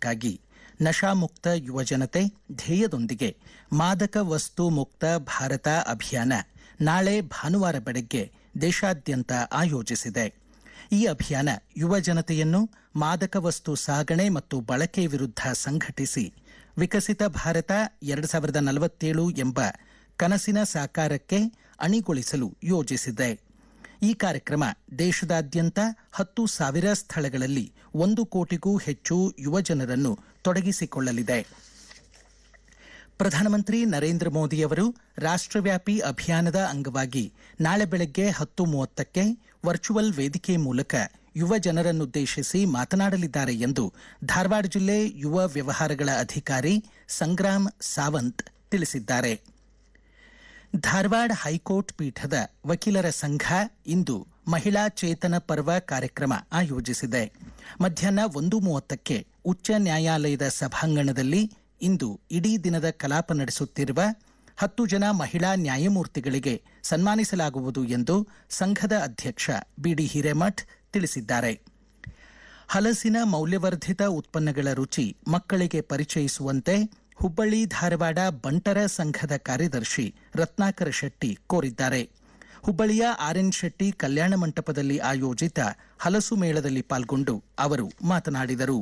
ಸಮಾಜಕ್ಕಾಗಿ ನಶಾಮುಕ್ತ ಯುವಜನತೆ ಧ್ಯೇಯದೊಂದಿಗೆ ಮಾದಕ ವಸ್ತು ಮುಕ್ತ ಭಾರತ ಅಭಿಯಾನ ನಾಳೆ ಭಾನುವಾರ ಬೆಳಗ್ಗೆ ದೇಶಾದ್ಯಂತ ಆಯೋಜಿಸಿದೆ ಈ ಅಭಿಯಾನ ಯುವಜನತೆಯನ್ನು ಮಾದಕ ವಸ್ತು ಸಾಗಣೆ ಮತ್ತು ಬಳಕೆ ವಿರುದ್ಧ ಸಂಘಟಿಸಿ ವಿಕಸಿತ ಭಾರತ ಎರಡು ಸಾವಿರದ ನಲವತ್ತೇಳು ಎಂಬ ಕನಸಿನ ಸಾಕಾರಕ್ಕೆ ಅಣಿಗೊಳಿಸಲು ಯೋಜಿಸಿದೆ ಈ ಕಾರ್ಯಕ್ರಮ ದೇಶದಾದ್ಯಂತ ಹತ್ತು ಸಾವಿರ ಸ್ಥಳಗಳಲ್ಲಿ ಒಂದು ಕೋಟಿಗೂ ಹೆಚ್ಚು ಯುವಜನರನ್ನು ತೊಡಗಿಸಿಕೊಳ್ಳಲಿದೆ ಪ್ರಧಾನಮಂತ್ರಿ ನರೇಂದ್ರ ಮೋದಿಯವರು ರಾಷ್ಟ್ರವ್ಯಾಪಿ ಅಭಿಯಾನದ ಅಂಗವಾಗಿ ನಾಳೆ ಬೆಳಗ್ಗೆ ಹತ್ತು ಮೂವತ್ತಕ್ಕೆ ವರ್ಚುವಲ್ ವೇದಿಕೆ ಮೂಲಕ ಯುವ ಜನರನ್ನುದ್ದೇಶಿಸಿ ಮಾತನಾಡಲಿದ್ದಾರೆ ಎಂದು ಧಾರವಾಡ ಜಿಲ್ಲೆ ಯುವ ವ್ಯವಹಾರಗಳ ಅಧಿಕಾರಿ ಸಂಗ್ರಾಮ್ ಸಾವಂತ್ ತಿಳಿಸಿದ್ದಾರೆ ಧಾರವಾಡ ಹೈಕೋರ್ಟ್ ಪೀಠದ ವಕೀಲರ ಸಂಘ ಇಂದು ಮಹಿಳಾ ಚೇತನ ಪರ್ವ ಕಾರ್ಯಕ್ರಮ ಆಯೋಜಿಸಿದೆ ಮಧ್ಯಾಹ್ನ ಒಂದು ಮೂವತ್ತಕ್ಕೆ ಉಚ್ಚ ನ್ಯಾಯಾಲಯದ ಸಭಾಂಗಣದಲ್ಲಿ ಇಂದು ಇಡೀ ದಿನದ ಕಲಾಪ ನಡೆಸುತ್ತಿರುವ ಹತ್ತು ಜನ ಮಹಿಳಾ ನ್ಯಾಯಮೂರ್ತಿಗಳಿಗೆ ಸನ್ಮಾನಿಸಲಾಗುವುದು ಎಂದು ಸಂಘದ ಅಧ್ಯಕ್ಷ ಬಿಡಿ ಹಿರೇಮಠ್ ತಿಳಿಸಿದ್ದಾರೆ ಹಲಸಿನ ಮೌಲ್ಯವರ್ಧಿತ ಉತ್ಪನ್ನಗಳ ರುಚಿ ಮಕ್ಕಳಿಗೆ ಪರಿಚಯಿಸುವಂತೆ ಹುಬ್ಬಳ್ಳಿ ಧಾರವಾಡ ಬಂಟರ ಸಂಘದ ಕಾರ್ಯದರ್ಶಿ ರತ್ನಾಕರ ಶೆಟ್ಟಿ ಕೋರಿದ್ದಾರೆ ಹುಬ್ಬಳ್ಳಿಯ ಆರ್ಎನ್ ಶೆಟ್ಟಿ ಕಲ್ಯಾಣ ಮಂಟಪದಲ್ಲಿ ಆಯೋಜಿತ ಹಲಸು ಮೇಳದಲ್ಲಿ ಪಾಲ್ಗೊಂಡು ಅವರು ಮಾತನಾಡಿದರು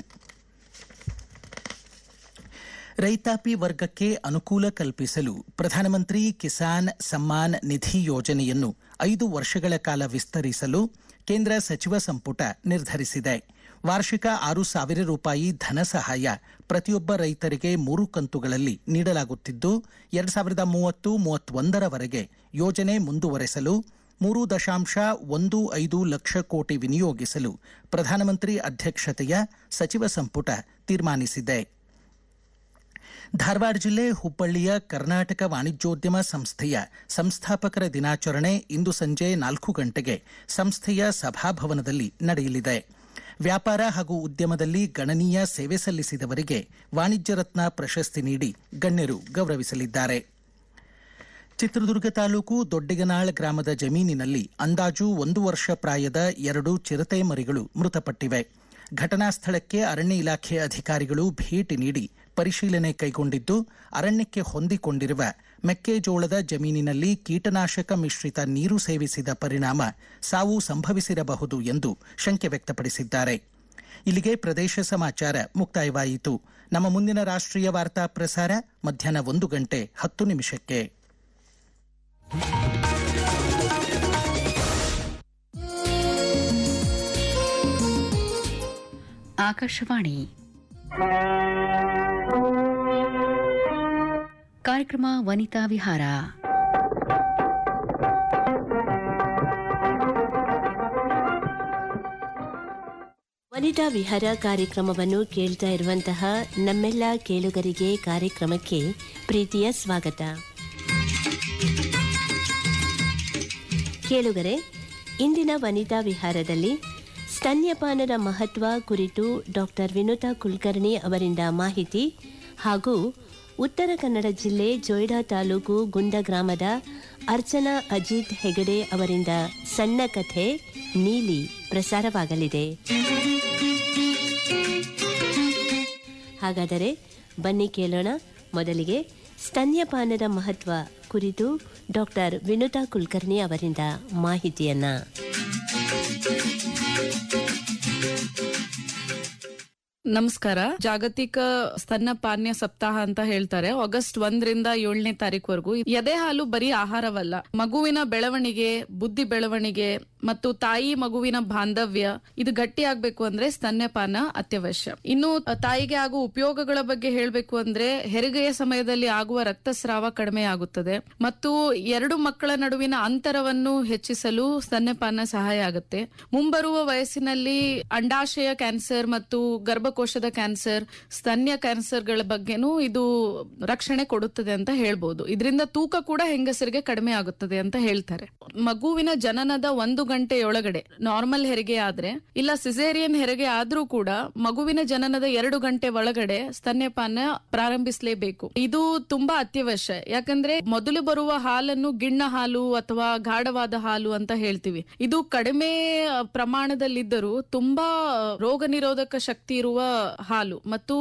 ರೈತಾಪಿ ವರ್ಗಕ್ಕೆ ಅನುಕೂಲ ಕಲ್ಪಿಸಲು ಪ್ರಧಾನಮಂತ್ರಿ ಕಿಸಾನ್ ಸಮ್ಮಾನ್ ನಿಧಿ ಯೋಜನೆಯನ್ನು ಐದು ವರ್ಷಗಳ ಕಾಲ ವಿಸ್ತರಿಸಲು ಕೇಂದ್ರ ಸಚಿವ ಸಂಪುಟ ನಿರ್ಧರಿಸಿದೆ ವಾರ್ಷಿಕ ಆರು ಸಾವಿರ ರೂಪಾಯಿ ಧನ ಸಹಾಯ ಪ್ರತಿಯೊಬ್ಬ ರೈತರಿಗೆ ಮೂರು ಕಂತುಗಳಲ್ಲಿ ನೀಡಲಾಗುತ್ತಿದ್ದು ಎರಡು ಸಾವಿರದ ಮೂವತ್ತು ಮೂವತ್ತೊಂದರವರೆಗೆ ಯೋಜನೆ ಮುಂದುವರೆಸಲು ಮೂರು ದಶಾಂಶ ಒಂದು ಐದು ಲಕ್ಷ ಕೋಟಿ ವಿನಿಯೋಗಿಸಲು ಪ್ರಧಾನಮಂತ್ರಿ ಅಧ್ಯಕ್ಷತೆಯ ಸಚಿವ ಸಂಪುಟ ತೀರ್ಮಾನಿಸಿದೆ ಧಾರವಾಡ ಜಿಲ್ಲೆ ಹುಬ್ಬಳ್ಳಿಯ ಕರ್ನಾಟಕ ವಾಣಿಜ್ಯೋದ್ಯಮ ಸಂಸ್ಥೆಯ ಸಂಸ್ಥಾಪಕರ ದಿನಾಚರಣೆ ಇಂದು ಸಂಜೆ ನಾಲ್ಕು ಗಂಟೆಗೆ ಸಂಸ್ಥೆಯ ಸಭಾಭವನದಲ್ಲಿ ನಡೆಯಲಿದೆ ವ್ಯಾಪಾರ ಹಾಗೂ ಉದ್ಯಮದಲ್ಲಿ ಗಣನೀಯ ಸೇವೆ ಸಲ್ಲಿಸಿದವರಿಗೆ ವಾಣಿಜ್ಯ ರತ್ನ ಪ್ರಶಸ್ತಿ ನೀಡಿ ಗಣ್ಯರು ಗೌರವಿಸಲಿದ್ದಾರೆ ಚಿತ್ರದುರ್ಗ ತಾಲೂಕು ದೊಡ್ಡಿಗನಾಳ್ ಗ್ರಾಮದ ಜಮೀನಿನಲ್ಲಿ ಅಂದಾಜು ಒಂದು ವರ್ಷ ಪ್ರಾಯದ ಎರಡು ಚಿರತೆ ಮರಿಗಳು ಮೃತಪಟ್ಟಿವೆ ಘಟನಾ ಸ್ಥಳಕ್ಕೆ ಅರಣ್ಯ ಇಲಾಖೆ ಅಧಿಕಾರಿಗಳು ಭೇಟಿ ನೀಡಿ ಪರಿಶೀಲನೆ ಕೈಗೊಂಡಿದ್ದು ಅರಣ್ಯಕ್ಕೆ ಹೊಂದಿಕೊಂಡಿರುವ ಮೆಕ್ಕೆಜೋಳದ ಜಮೀನಿನಲ್ಲಿ ಕೀಟನಾಶಕ ಮಿಶ್ರಿತ ನೀರು ಸೇವಿಸಿದ ಪರಿಣಾಮ ಸಾವು ಸಂಭವಿಸಿರಬಹುದು ಎಂದು ಶಂಕೆ ವ್ಯಕ್ತಪಡಿಸಿದ್ದಾರೆ ಇಲ್ಲಿಗೆ ಪ್ರದೇಶ ಸಮಾಚಾರ ಮುಕ್ತಾಯವಾಯಿತು ನಮ್ಮ ಮುಂದಿನ ರಾಷ್ಟ್ರೀಯ ವಾರ್ತಾ ಪ್ರಸಾರ ಮಧ್ಯಾಹ್ನ ಒಂದು ಗಂಟೆ ಹತ್ತು ನಿಮಿಷಕ್ಕೆ ಆಕಾಶವಾಣಿ ಕಾರ್ಯಕ್ರಮ ವನಿತಾ ವಿಹಾರ ವನಿತಾ ವಿಹಾರ ಕಾರ್ಯಕ್ರಮವನ್ನು ಕೇಳ್ತಾ ಇರುವಂತಹ ನಮ್ಮೆಲ್ಲ ಕೇಳುಗರಿಗೆ ಕಾರ್ಯಕ್ರಮಕ್ಕೆ ಪ್ರೀತಿಯ ಸ್ವಾಗತ ಕೇಳುಗರೆ ಇಂದಿನ ವನಿತಾ ವಿಹಾರದಲ್ಲಿ ಸ್ತನ್ಯಪಾನದ ಮಹತ್ವ ಕುರಿತು ಡಾಕ್ಟರ್ ವಿನುತಾ ಕುಲಕರ್ಣಿ ಅವರಿಂದ ಮಾಹಿತಿ ಹಾಗೂ ಉತ್ತರ ಕನ್ನಡ ಜಿಲ್ಲೆ ಜೊಯ್ಡಾ ತಾಲೂಕು ಗುಂದ ಗ್ರಾಮದ ಅರ್ಚನಾ ಅಜಿತ್ ಹೆಗಡೆ ಅವರಿಂದ ಸಣ್ಣ ಕಥೆ ನೀಲಿ ಪ್ರಸಾರವಾಗಲಿದೆ ಹಾಗಾದರೆ ಬನ್ನಿ ಕೇಳೋಣ ಮೊದಲಿಗೆ ಸ್ತನ್ಯಪಾನದ ಮಹತ್ವ ಕುರಿತು ಡಾಕ್ಟರ್ ವಿನುತಾ ಕುಲಕರ್ಣಿ ಅವರಿಂದ ಮಾಹಿತಿಯನ್ನ ನಮಸ್ಕಾರ ಜಾಗತಿಕ ಸ್ತನ್ಯಪಾನ್ಯ ಸಪ್ತಾಹ ಅಂತ ಹೇಳ್ತಾರೆ ಆಗಸ್ಟ್ ಒಂದರಿಂದ ಏಳನೇ ತಾರೀಕುವರೆಗೂ ಎದೆ ಹಾಲು ಬರೀ ಆಹಾರವಲ್ಲ ಮಗುವಿನ ಬೆಳವಣಿಗೆ ಬುದ್ಧಿ ಬೆಳವಣಿಗೆ ಮತ್ತು ತಾಯಿ ಮಗುವಿನ ಬಾಂಧವ್ಯ ಇದು ಗಟ್ಟಿ ಆಗ್ಬೇಕು ಅಂದ್ರೆ ಸ್ತನ್ಯಪಾನ ಅತ್ಯವಶ್ಯ ಇನ್ನು ತಾಯಿಗೆ ಆಗುವ ಉಪಯೋಗಗಳ ಬಗ್ಗೆ ಹೇಳಬೇಕು ಅಂದ್ರೆ ಹೆರಿಗೆಯ ಸಮಯದಲ್ಲಿ ಆಗುವ ರಕ್ತಸ್ರಾವ ಕಡಿಮೆ ಆಗುತ್ತದೆ ಮತ್ತು ಎರಡು ಮಕ್ಕಳ ನಡುವಿನ ಅಂತರವನ್ನು ಹೆಚ್ಚಿಸಲು ಸ್ತನ್ಯಪಾನ ಸಹಾಯ ಆಗುತ್ತೆ ಮುಂಬರುವ ವಯಸ್ಸಿನಲ್ಲಿ ಅಂಡಾಶಯ ಕ್ಯಾನ್ಸರ್ ಮತ್ತು ಗರ್ಭಕೋಶದ ಕ್ಯಾನ್ಸರ್ ಸ್ತನ್ಯ ಕ್ಯಾನ್ಸರ್ಗಳ ಬಗ್ಗೆನೂ ಇದು ರಕ್ಷಣೆ ಕೊಡುತ್ತದೆ ಅಂತ ಹೇಳ್ಬೋದು ಇದರಿಂದ ತೂಕ ಕೂಡ ಹೆಂಗಸರಿಗೆ ಕಡಿಮೆ ಆಗುತ್ತದೆ ಅಂತ ಹೇಳ್ತಾರೆ ಮಗುವಿನ ಜನನದ ಒಂದು ಗಂಟೆಯೊಳಗಡೆ ನಾರ್ಮಲ್ ಹೆರಿಗೆ ಆದ್ರೆ ಇಲ್ಲ ಸಿಸೇರಿಯನ್ ಹೆರಿಗೆ ಆದ್ರೂ ಕೂಡ ಮಗುವಿನ ಜನನದ ಎರಡು ಗಂಟೆ ಒಳಗಡೆ ಸ್ತನ್ಯಪಾನ ಪ್ರಾರಂಭಿಸಲೇಬೇಕು ಇದು ತುಂಬಾ ಅತ್ಯವಶ್ಯ ಯಾಕಂದ್ರೆ ಮೊದಲು ಬರುವ ಹಾಲನ್ನು ಗಿಣ್ಣ ಹಾಲು ಅಥವಾ ಗಾಢವಾದ ಹಾಲು ಅಂತ ಹೇಳ್ತೀವಿ ಇದು ಕಡಿಮೆ ಪ್ರಮಾಣದಲ್ಲಿದ್ದರೂ ತುಂಬಾ ರೋಗ ನಿರೋಧಕ ಶಕ್ತಿ ಇರುವ ಹಾಲು ಮತ್ತು